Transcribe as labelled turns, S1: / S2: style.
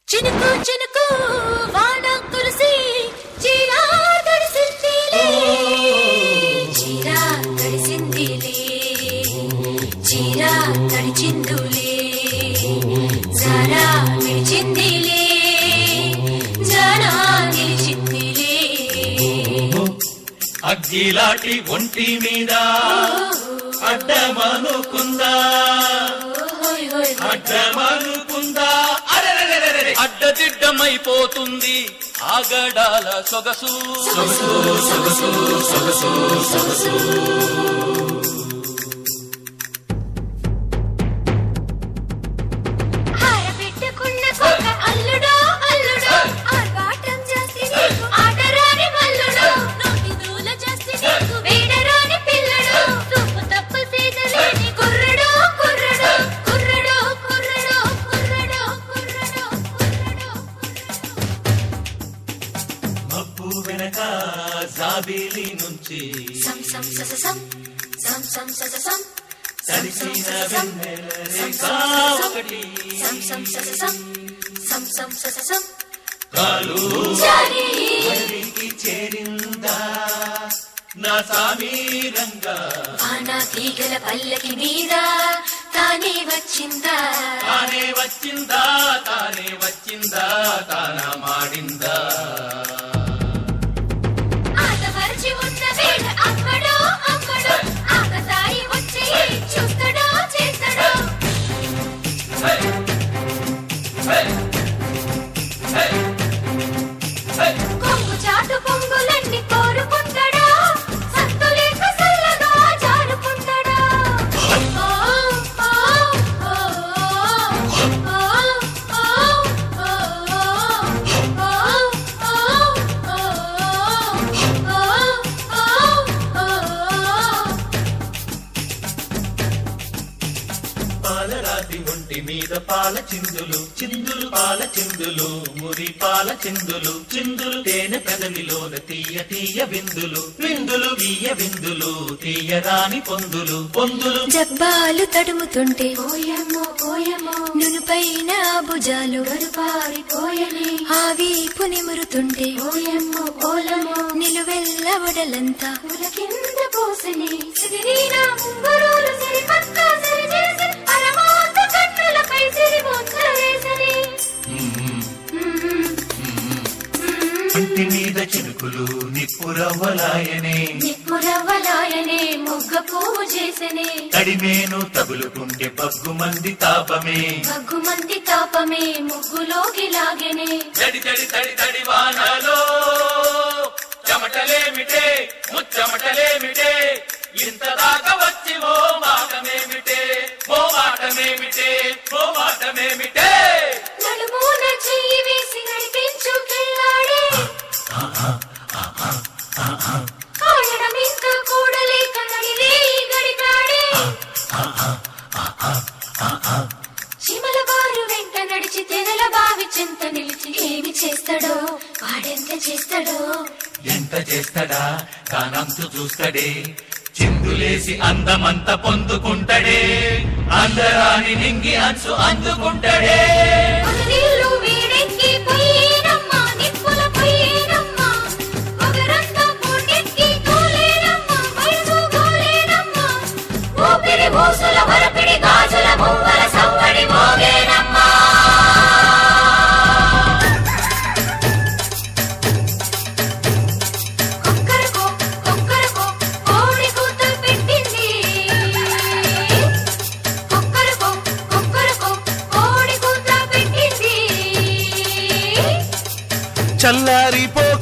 S1: చినుకు చినుకు వాన కురిసి చీరా తడిసిందిలే చీరా తడిసిందిలే చీరా తడిచిందులే జారా విడిచిందిలే జానా నిలిచిందిలే
S2: అగ్గిలాటి ఒంటి మీద అడ్డమనుకుందా
S1: హోయ్ హోయ్ హోయ్.
S2: అడ్డమనుకుందా అరెరెరెరెరె. అడ్డదిడ్డమైపోతుంది ఆగడాల సొగసు సొగసు సొగసు సొగసు సొగసు
S1: హారబెట్టుకున్న కుక్క అల్లుడో అల్లుడో ఆర్భాటం చేస్తే నీకు ఆటరాని మల్లుడు నోటి దూల చేస్తే నీకు వేడరాని పిల్లడు తప్పు తప్పు సీతలేని కుర్రడో కుర్రడో కుర్రడో కుర్రడో కుర్రడో కుర్రడో కుర్రడో
S2: మబ్బు వెనక జాబిలి నుంచి
S1: సం సం సస సం సం సం సస సం
S2: తడిసిన వెన్నెల రేఖ ఒకటి
S1: సం సం సస సం సం సం సస సం
S2: కాలు
S1: జారీ
S2: వరికి చేరిందా నా సామీరంగా
S1: ఆనా తీగల పల్లకి మీద తానే వచ్చిందా
S2: తానే వచ్చిందా తానే వచ్చిందా తాన మాడిందా
S1: ఆటమరచి ఉన్న వేళ అమ్మడో అమ్మడో ఆకతాయి వచ్చి చూస్తాడో చేస్తాడో
S2: హే! హే! హే! హే!
S1: కొంగు చాటు పొంగులన్నీ కోరుకుంటాడా సత్తు లేక సల్లగా జారుకుంటాడా ఓ, ఓ, ఓ, ఓ, ఓ, ఓ, ఓ, ఓ, ఓ, ఓ, ఓ.
S2: పాలరాతి ఒంటి మీద పాల చిందులు చిందులు పాల చిందులు మురి పాల చిందులు చిందులు తేనె పెదవిలోన తీయ తీయ విందులు విందులు తీయ విందులు తీయరాని పొందులు పొందులు
S1: జబ్బాలు తడుముతుంటే
S3: పోయమ్మో పోయమ్మో
S1: నునుపైన భుజాలు
S3: గరుపారిపోయనే
S1: ఆ వీపు నిమురుతుంటే
S3: పోయమ్మో పోలమో
S1: నిలువెల్ల వడలంతా
S3: పూల కింద పోసనే సిరినా ముంగురులు సిరి పక్క సిరి చేసి పరమాత కన్నులపై సిరి ముద్రేసని
S2: ఇంటి మీద చినుకులు నిప్పురవ్వలాయనే
S3: నిప్పురవ్వలాయనే మొగ్గ పువ్వు చేసనే
S2: తడిమేను తగులుకుంటే బగ్గు మంది తాపమే
S3: మగ్గుమంది తాపమే ముగ్గులోకి లాగెనే
S2: తడి తడి తడి తడి వానలో చెమటలేమిటే ముచ్చమటలేమిటే ఇంత దాకా వచ్చి ఓ మాటమేమిటే ఓ మాటమేమిటే ఓ మాటమేమిటే
S3: నడుమూన చెయ్యి వేసి నడిపించు కిల్లాడే ఆడడం ఇంకా కూడలేక నడిరే గడిపాడే చిమల బారు వెంట నడిచి తెనల బావి చెంత నిలిచి ఏమి చేస్తాడో వాడెంత చేస్తాడో
S2: ఎంత చేస్తాడా కానంతు చూస్తాడే చిందులేసి అందమంత పొందుకుంటాడే అందరాని నింగి అంచు అందుకుంటాడే
S3: నీళ్ళు వేడెక్కి పోయేనమ్మా నిప్పుల పోయేనమ్మా పొగరంతా పూటెక్కి తోలేనమ్మా వయసు గోలేనమ్మా ఊపిరి ఊసుల వరపిడి గాజుల మువ్వల సవ్వడి మోగేనమ్మా కొక్కరకో కొక్కరకో కోడి కూత పెట్టింది కొక్కరకో కొక్కరకో కోడి కూత పెట్టింది
S4: చల్లారిపోక